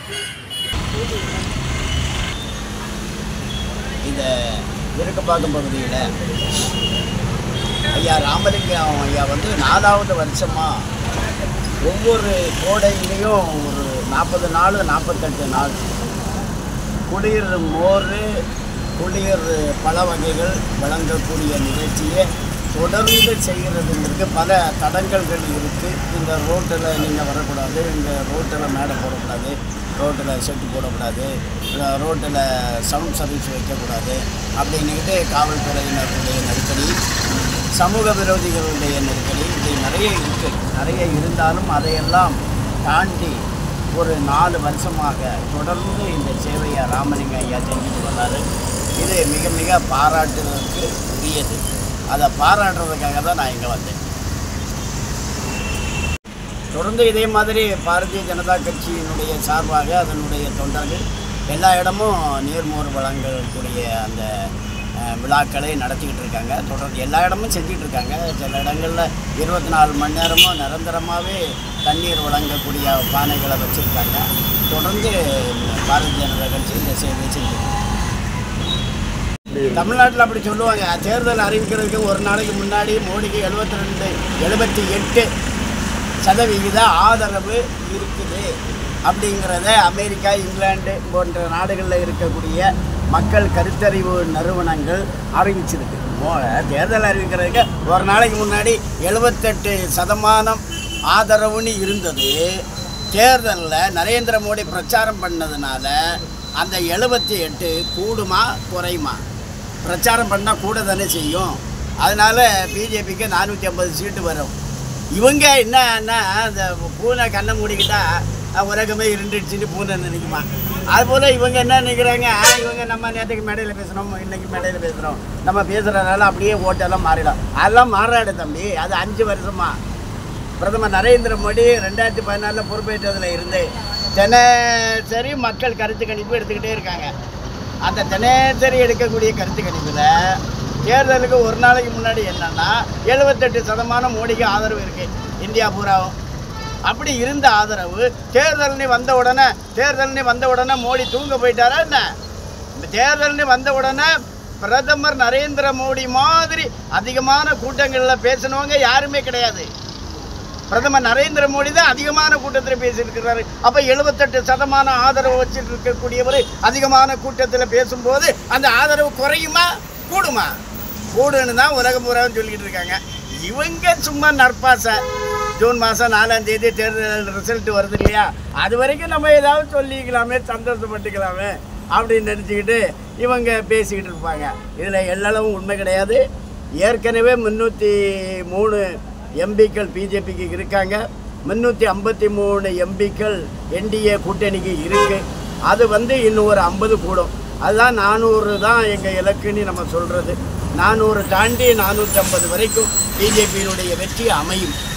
இந்த விருக்கப்பாக்கம் பகுதியில் ஐயா ராமலிங்கம் ஐயா வந்து நாலாவது வருஷமாக ஒவ்வொரு கோடையிலையும் ஒரு நாற்பது நாள் நாற்பத்தெட்டு நாள் குளிர் மோர் குளிர் பல வகைகள் வழங்கக்கூடிய நிகழ்ச்சியை தொடர்ந்து செய்கிறதுங்கிறது பல தடங்கல்கள் இருக்குது இந்த ரோட்டில் நீங்கள் வரக்கூடாது இந்த ரோட்டில் மேடை போடக்கூடாது ரோட்டில் செட்டு போடக்கூடாது ரோட்டில் சவுண்ட் சர்வீஸ் வைக்கக்கூடாது அப்படின்னுக்கிட்டு காவல்துறையினருடைய நெருக்கடி சமூக விரோதிகளுடைய நெருக்கடி இது நிறைய இருக்குது நிறைய இருந்தாலும் அதையெல்லாம் தாண்டி ஒரு நாலு வருஷமாக தொடர்ந்து இந்த சேவையை ராமலிங்க ஐயா செஞ்சுட்டு வர்றாரு இது மிக மிக பாராட்டுவதற்கு உரியது அதை பாராட்டுறதுக்காக தான் நான் இங்கே வந்தேன் தொடர்ந்து இதே மாதிரி பாரதிய ஜனதா கட்சியினுடைய சார்பாக அதனுடைய தொண்டர்கள் எல்லா இடமும் நீர்மோர் வழங்கக்கூடிய அந்த அஹ், விழாக்களை நடத்திக்கிட்டு இருக்காங்க தொடர்ந்து எல்லா இடமும் செஞ்சுட்டு இருக்காங்க சில இடங்களில் இருபத்தி நாலு மணி நேரமும் நிரந்தரமாகவே தண்ணீர் வழங்கக்கூடிய பானைகளை வச்சுருக்காங்க தொடர்ந்து பாரதிய ஜனதா கட்சி இந்த சேவை செஞ்சுட்டு தமிழ்நாட்டில் அப்படி சொல்லுவாங்க தேர்தல் அறிவிக்கிறதுக்கு ஒரு நாளைக்கு முன்னாடி மோடிக்கு எழுபத்தி ரெண்டு எழுபத்தி எட்டு சதவிகித ஆதரவு இருக்குது அப்படிங்கிறத அமெரிக்கா இங்கிலாந்து போன்ற நாடுகளில் இருக்கக்கூடிய மக்கள் கருத்தறிவு நிறுவனங்கள் அறிவிச்சிருக்கு மோ- தேர்தல் அறிவிக்கிறதுக்கு ஒரு நாளைக்கு முன்னாடி எழுபத்தெட்டு சதமானம் ஆதரவுன்னு இருந்தது தேர்தலில் நரேந்திர மோடி பிரச்சாரம் பண்ணதுனால அந்த எழுபத்தி எட்டு கூடுமா குறையுமா பிரச்சாரம் பண்ணால் கூட தானே செய்யும் அதனால் பிஜேபிக்கு நானூற்றி ஐம்பது சீட்டு வரும் இவங்க என்னன்னா அந்த பூனை கண்ணை மூடிக்கிட்டா அஹ், உலகமே இருந்துடுச்சுன்னு பூனை நினைக்குமா அதுபோல் இவங்க என்ன நினைக்கிறாங்க "ஆ, இவங்க நம்ம நேற்றுக்கு மேடையில் பேசுகிறோம் இன்னைக்கு மேடையில் பேசுகிறோம் நம்ம பேசுகிறதுனால அப்படியே ஓட்டெல்லாம் மாறிடும் அதெல்லாம் மாறாடு தம்பி அது அஞ்சு வருஷமா பிரதமர் நரேந்திர மோடி ரெண்டாயிரத்தி பதினாலில் பொறுப்பேற்றதில் இருந்து தினசரி மக்கள் கருத்து கணிப்பு எடுத்துக்கிட்டே இருக்காங்க அந்த தினசரி எடுக்கக்கூடிய கருத்து கணிப்பில் தேர்தலுக்கு ஒரு நாளைக்கு முன்னாடி என்னன்னா எழுபத்தெட்டு சதமானம் மோடிக்கு ஆதரவு இருக்குது இந்தியா பூராவும் அப்படி இருந்த ஆதரவு தேர்தல்னு வந்த உடனே தேர்தல்னு வந்த உடனே மோடி தூங்க போயிட்டாரா என்ன இந்த தேர்தல்னு வந்த உடனே பிரதமர் நரேந்திர மோடி மாதிரி அதிகமான கூட்டங்களில் பேசினவங்க யாருமே கிடையாது பிரதமர் நரேந்திர மோடி தான் அதிகமான கூட்டத்தில் பேசியிருக்கிறாரு அப்போ எழுபத்தெட்டு சதமான ஆதரவு வச்சுட்டு இருக்கக்கூடியவர் அதிகமான கூட்டத்தில் பேசும்போது அந்த ஆதரவு குறையுமா கூடுமா கூடுன்னு தான் உலகம் பூராவும் சொல்லிக்கிட்டு இருக்காங்க இவங்க சும்மா நற்பாசை ஜூன் மாதம் நாலாம் தேதி தேர்தல் ரிசல்ட் வருது இல்லையா அது வரைக்கும் நம்ம ஏதாவது சொல்லிக்கலாமே சந்தோஷப்பட்டுக்கலாமே அப்படின்னு நினச்சிக்கிட்டு இவங்க பேசிக்கிட்டு இருப்பாங்க இதில் எல்லளவும் உண்மை கிடையாது ஏற்கனவே முந்நூற்றி மூணு எம்பிக்கள் பிஜேபிக்கு இருக்காங்க முந்நூற்றி ஐம்பத்தி மூணு எம்பிக்கள் என்டிஏ கூட்டணிக்கு இருக்குது அது வந்து இன்னும் ஒரு ஐம்பது கூடும் அதுதான் நானூறு தான் எங்கள் இலக்குன்னு நம்ம சொல்கிறது நானூறு தாண்டி நானூற்றம்பது வரைக்கும் பிஜேபியினுடைய வெற்றி அமையும்